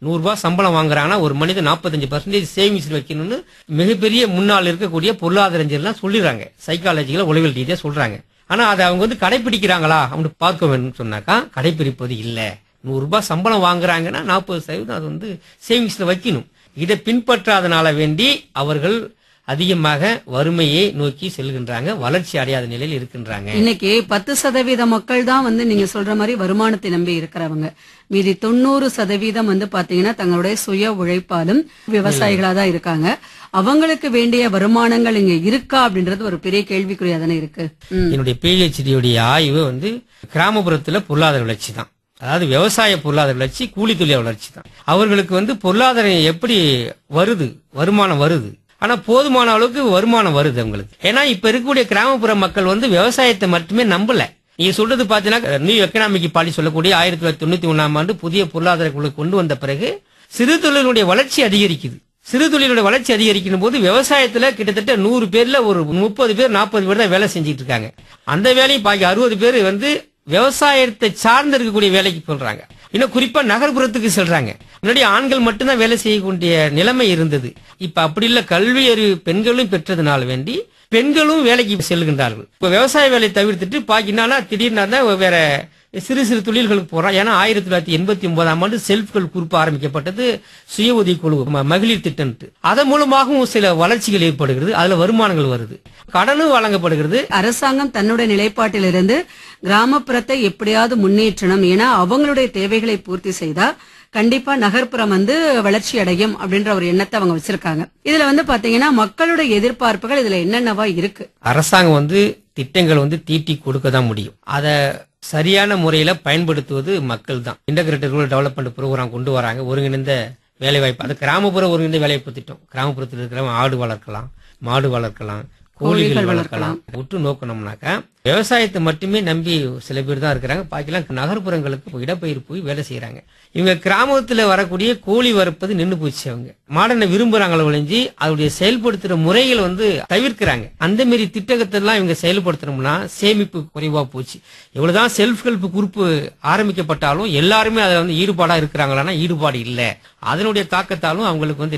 நூறு ரூபாய் சம்பளம் வாங்குறாங்கன்னா ஒரு மனிதன் நாற்பத்தஞ்சு பர்சன்டேஜ் சேவிங்ஸ் வைக்கணும்னு மிகப்பெரிய முன்னால் இருக்கக்கூடிய பொருளாதாரஞ்சர்லாம் சொல்லிடுறாங்க சைக்காலஜிக்கல உளவியல் ரீதியா சொல்றாங்க ஆனா அதை அவங்க வந்து கடைபிடிக்கிறாங்களா அப்படின்னு பார்க்க வேணும்னு சொன்னாக்கா கடைபிடிப்பது இல்ல நூறு ரூபாய் சம்பளம் வாங்குறாங்கன்னா நாற்பது சதவீதம் அது வந்து சேவிங்ஸ்ல வைக்கணும் இதை பின்பற்றாதனால வேண்டி அவர்கள் அதிகமாக வறுமையை நோக்கி செல்கின்றாங்க வளர்ச்சி அடையாத நிலையில் இருக்கின்றாங்க இன்னைக்கு பத்து சதவீத மக்கள் தான் வந்து நீங்க சொல்ற மாதிரி வருமானத்தை நம்பி இருக்கிறவங்க மீதி தொண்ணூறு சதவீதம் வந்து பாத்தீங்கன்னா தங்களுடைய சுய உழைப்பாலும் விவசாயிகளா தான் இருக்காங்க அவங்களுக்கு வேண்டிய வருமானங்கள் இங்க இருக்கா அப்படின்றது ஒரு பெரிய கேள்விக்குறியா தானே இருக்கு ம். என்னுடைய பிஹெச்டியுடைய ஆய்வு வந்து கிராமப்புறத்துல பொருளாதார வளர்ச்சி தான் அதாவது விவசாய பொருளாதார வளர்ச்சி கூலி தொழில் வளர்ச்சி தான் அவர்களுக்கு வந்து பொருளாதாரம் எப்படி வருது வருமானம் வருது ஆனா போதுமான அளவுக்கு வருமானம் வருது அவங்களுக்கு ஏன்னா இப்ப இருக்கக்கூடிய கிராமப்புற மக்கள் வந்து விவசாயத்தை மட்டுமே நம்பல நீங்க சொல்றது பாத்தீங்கன்னா நியூ எக்கனாமிக் பாலிசி சொல்லக்கூடிய ஆயிரத்தி தொள்ளாயிரத்தி தொண்ணூத்தி ஒண்ணாம் ஆண்டு புதிய பொருளாதார குழு கொண்டு வந்த பிறகு சிறு தொழிலுடைய வளர்ச்சி அதிகரிக்குது சிறு தொழிலோட வளர்ச்சி அதிகரிக்கும் போது விவசாயத்துல கிட்டத்தட்ட நூறு பேர்ல ஒரு முப்பது பேர் நாற்பது பேர் தான் வேலை செஞ்சிட்டு இருக்காங்க அந்த வேலையும் பாக்கி அறுபது பேர் வந்து விவசாயத்தை சார்ந்து இருக்கக்கூடிய வேலைக்கு சொல்றாங்க இன்னும் குறிப்பா நகர்ப்புறத்துக்கு செல்றாங்க முன்னாடி ஆண்கள் மட்டும்தான் வேலை செய்யக்கூடிய நிலைமை இருந்தது இப்ப அப்படி இல்ல கல்வி அறிவு பெண்களும் பெற்றதுனால வேண்டி பெண்களும் வேலைக்கு செல்கின்றார்கள் இப்ப விவசாய வேலையை தவிர்த்துட்டு பாக்கினா திடீர்னு வேற சிறு சிறு தொழில்களுக்கு போறான் ஏன்னா ஆயிரத்தி தொள்ளாயிரத்தி எண்பத்தி ஒன்பதாம் ஆண்டு செல்ஃப் ஹெல்ப் குரூப் ஆரம்பிக்கப்பட்டது சுய உதவி குழு ம- மகளிர் திட்டம் அதன் மூலமாகவும் சில வளர்ச்சிகள் ஏற்படுகிறது அதுல வருமானங்கள் வருது கடனும் வழங்கப்படுகிறது அரசாங்கம் தன்னுடைய நிலைப்பாட்டிலிருந்து கிராமப்புறத்தை எப்படியாவது முன்னேற்றணும் ஏன்னா அவங்களுடைய தேவைகளை பூர்த்தி செய்தா கண்டிப்பா நகர்ப்புறம் வந்து வளர்ச்சி அடையும் அப்படின்ற ஒரு எண்ணத்தை அவங்க வச்சிருக்காங்க இதுல வந்து பாத்தீங்கன்னா மக்களுடைய எதிர்பார்ப்புகள் இதுல என்னென்னவா இருக்கு அரசாங்கம் வந்து திட்டங்கள் வந்து தீட்டி கொடுக்க தான் முடியும் அதை சரியான முறையில பயன்படுத்துவது மக்கள் தான் இன்டகிரேட்டட் ரூரல் டெவலப்மெண்ட் ப்ரோக்ராம் கொண்டு வராங்க ஒருங்கிணைந்த வேலைவாய்ப்பு அது கிராமப்புற ஒருங்கிணைந்த வேலைவாய்ப்பு திட்டம் கிராமப்புறத்தில் இருக்கிறவங்க ஆடு வளர்க்கலாம் மாடு வளர்க்கலாம் கோழிகள் வளர்க்கலாம் உற்று நோக்கணும்னாக்கா விவசாயத்தை மட்டுமே நம்பி சில பேர் தான் இருக்கிறாங்க பாக்கிலாம் நகர்ப்புறங்களுக்கு இடப்பெயர் போய் வேலை செய்யறாங்க இவங்க கிராமத்துல வரக்கூடிய கோழி வறுப்பது நின்னு போச்சு அவங்க மாடனை விரும்புறாங்களோ ஒழிஞ்சு அதோடைய செயல்படுத்துற முறைகள் வந்து தவிர்க்கிறாங்க அந்த மாரி திட்டத்தை எல்லாம் இவங்க செயல்படுத்தணும்னா சேமிப்பு குறைவா போச்சு எவ்வளவுதான் செல்ஃப் ஹெல்ப் குரூப் ஆரம்பிக்கப்பட்டாலும் எல்லாருமே அதுல வந்து ஈடுபாடா இருக்கிறாங்களான்னா ஈடுபாடு இல்ல அதனுடைய தாக்கத்தாலும் அவங்களுக்கு வந்து